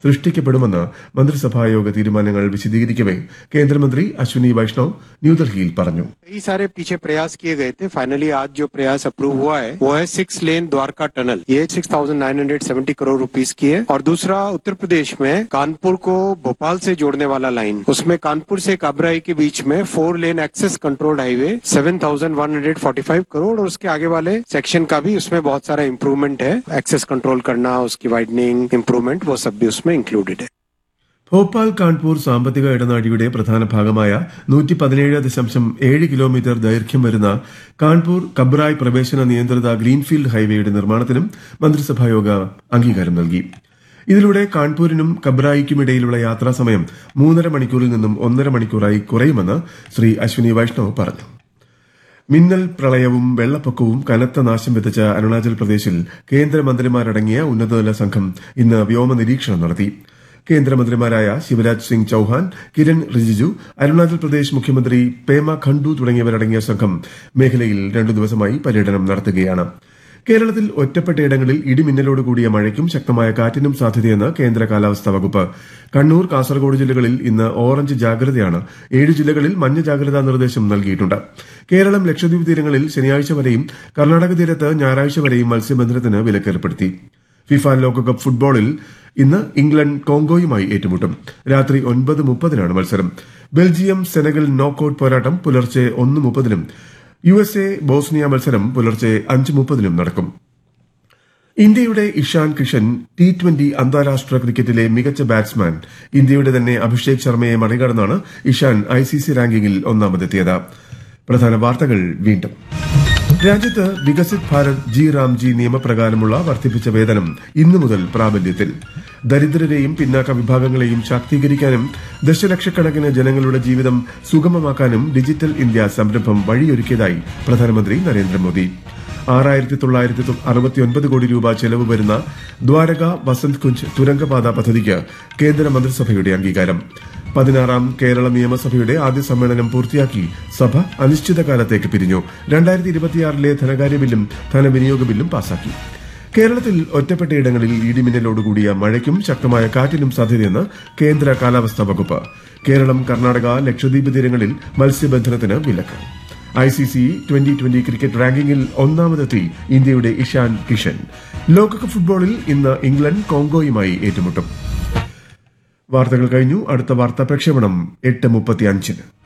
സൃഷ്ടിക്കപ്പെടുമെന്ന് മന്ത്രിസഭായോഗ തീരുമാനങ്ങൾ വിശദീകരിക്കവെ കേന്ദ്രമന്ത്രി അശ്വിനി വൈഷ്ണവ് ന്യൂഡൽഹിയിൽ പറഞ്ഞു कई सारे पीछे प्रयास किए गए थे फाइनली आज जो प्रयास अप्रूव हुआ है वो है सिक्स लेन द्वारका टनल ये six thousand nine hundred seventy crore rupees की है और दूसरा उत्तर प्रदेश में कानपुर को भोपाल से जोड़ने वाला लाइन उसमें कानपुर से काबराई के बीच में four lane access controlled highway seven thousand one hundred forty five crore और उसके आगे वाले सेक्शन का भी उसमें बहुत सारा इम्प्रूवमेंट है एक्सेस कंट्रोल करना उसकी वाइडनिंग इम्प्रूवमेंट वो सब भी उसमें इंक्लूडेड है ഭോപ്പാൽ കാൺപൂർ സാമ്പത്തിക ഇടനാഴിയുടെ പ്രധാന ഭാഗമായ നൂറ്റി പതിനേഴ് ദശാംശം ഏഴ് കിലോമീറ്റർ ദൈർഘ്യം വരുന്ന കാൺപൂർ കബ്രായ് പ്രവേശന നിയന്ത്രിത ഗ്രീൻഫീൽഡ് ഹൈവേയുടെ നിർമ്മാണത്തിനും മന്ത്രിസഭായോഗ അംഗീകാരം നൽകി ഇതിലൂടെ കാൺപൂരിനും കബ്രായിക്കുമിടയിലുള്ള യാത്രാസമയം മൂന്നര മണിക്കൂറിൽ നിന്നും ഒന്നര മണിക്കൂറായി കുറയുമെന്ന് ശ്രീ അശ്വിനി വൈഷ്ണവ് പറഞ്ഞു മിന്നൽ പ്രളയവും വെള്ളപ്പൊക്കവും കനത്ത നാശം വിതച്ച അരുണാചൽ പ്രദേശിൽ കേന്ദ്രമന്ത്രിമാരടങ്ങിയ ഉന്നതതല സംഘം ഇന്ന് വ്യോമ നിരീക്ഷണം നടത്തി കേന്ദ്രമന്ത്രിമാരായ ശിവരാജ് സിംഗ് ചൌഹാൻ കിരൺ റിജിജു അരുണാചൽ പ്രദേശ് മുഖ്യമന്ത്രി പേമ ഖണ്ഡു തുടങ്ങിയവരടങ്ങിയ സംഘം മേഖലയിൽ രണ്ടു ദിവസമായി പര്യടനം നടത്തുകയാണ് കേരളത്തിൽ ഒറ്റപ്പെട്ടയിടങ്ങളിൽ ഇടിമിന്നലോട് കൂടിയ മഴയ്ക്കും ശക്തമായ കാറ്റിനും സാധ്യതയെന്ന് കേന്ദ്ര കാലാവസ്ഥാ വകുപ്പ് കണ്ണൂർ കാസർഗോഡ് ജില്ലകളിൽ ഇന്ന് ഓറഞ്ച് ജാഗ്രതയാണ് ഏഴ് ജില്ലകളിൽ മഞ്ഞ ജാഗ്രതാ നിർദ്ദേശം നൽകിയിട്ടുണ്ട് കേരളം ലക്ഷദ്വീപ് തീരങ്ങളിൽ ശനിയാഴ്ച വരെയും കർണാടക തീരത്ത് ഞായറാഴ്ച വരെയും മത്സ്യബന്ധനത്തിന് വിലക്കേർപ്പെടുത്തി ഫിഫ ലോകകപ്പ് ഫുട്ബോളിൽ ഇന്ന് ഇംഗ്ലണ്ട് കോങ്കോയുമായി ഏറ്റുമുട്ടും രാത്രി ഒൻപത് മുപ്പതിനാണ് മത്സരം ബെൽജിയം സെനഗൽ നോക്കൌട്ട് പോരാട്ടം പുലർച്ചെ ഒന്ന് മുപ്പതിനും യു എസ് എ ബോസ്നിയ മത്സരം പുലർച്ചെ അഞ്ച് മുപ്പതിനും നടക്കും ഇന്ത്യയുടെ ഇഷാൻ കിഷൻ ടി ട്വന്റി അന്താരാഷ്ട്ര ക്രിക്കറ്റിലെ മികച്ച ബാറ്റ്സ്മാൻ ഇന്ത്യയുടെ തന്നെ അഭിഷേക് ശർമ്മയെ മറികടന്നാണ് ഇഷാൻ ഐ സി സി റാങ്കിങ്ങിൽ ഒന്നാമതെത്തിയത് പ്രധാന വാർത്തകൾ വീണ്ടും രാജ്യത്ത് വികസിത് ഭാരത് ജി റാംജി നിയമപ്രകാരമുള്ള വർദ്ധിപ്പിച്ച വേതനം ഇന്നു മുതൽ പ്രാബല്യത്തിൽ ദരിദ്രരെയും പിന്നാക്ക വിഭാഗങ്ങളെയും ശാക്തീകരിക്കാനും ദശലക്ഷക്കണക്കിന് ജനങ്ങളുടെ ജീവിതം സുഗമമാക്കാനും ഡിജിറ്റൽ ഇന്ത്യ സംരംഭം വഴിയൊരുക്കിയതായി പ്രധാനമന്ത്രി നരേന്ദ്രമോദി ആറായിരത്തി തൊള്ളായിരത്തി അറുപത്തിയൊൻപത് കോടി രൂപ ചെലവ് വരുന്ന ദ്വാരക വസന്ത് കുഞ്ച് തുരങ്കപാത പദ്ധതിക്ക് കേന്ദ്ര മന്ത്രിസഭയുടെ അംഗീകാരം പതിനാറാം കേരള നിയമസഭയുടെ ആദ്യ സമ്മേളനം പൂർത്തിയാക്കി സഭ അനിശ്ചിതകാലത്തേക്ക് പിരിഞ്ഞു രണ്ടായിരത്തി ഇരുപത്തിയാറിലെ ധനകാര്യ ബില്ലും ധനവിനിയോഗ ബില്ലും പാസാക്കി കേരളത്തിൽ ഒറ്റപ്പെട്ടയിടങ്ങളിൽ ഇടിമിന്നലോടുകൂടിയ മഴയ്ക്കും ശക്തമായ കാറ്റിനും സാധ്യതയെന്ന് കേന്ദ്ര കാലാവസ്ഥാ വകുപ്പ് കേരളം കർണാടക ലക്ഷദ്വീപ് തീരങ്ങളിൽ മത്സ്യബന്ധനത്തിന് വിലക്ക് I C C twenty twenty cricket റാങ്കിങ്ങിൽ ഒന്നാമതെത്തി ഇന്ത്യയുടെ ഇഷാൻ കിഷൻ ലോകകപ്പ് ഫുട്ബോളിൽ ഇന്ന് ഇംഗ്ലണ്ട് കോങ്കോയുമായി ഏറ്റുമുട്ടും വാർത്തകൾ കഴിഞ്ഞു അടുത്ത വാർത്താ പ്രക്ഷേപണം എട്ട് മുപ്പത്തി അഞ്ചിന്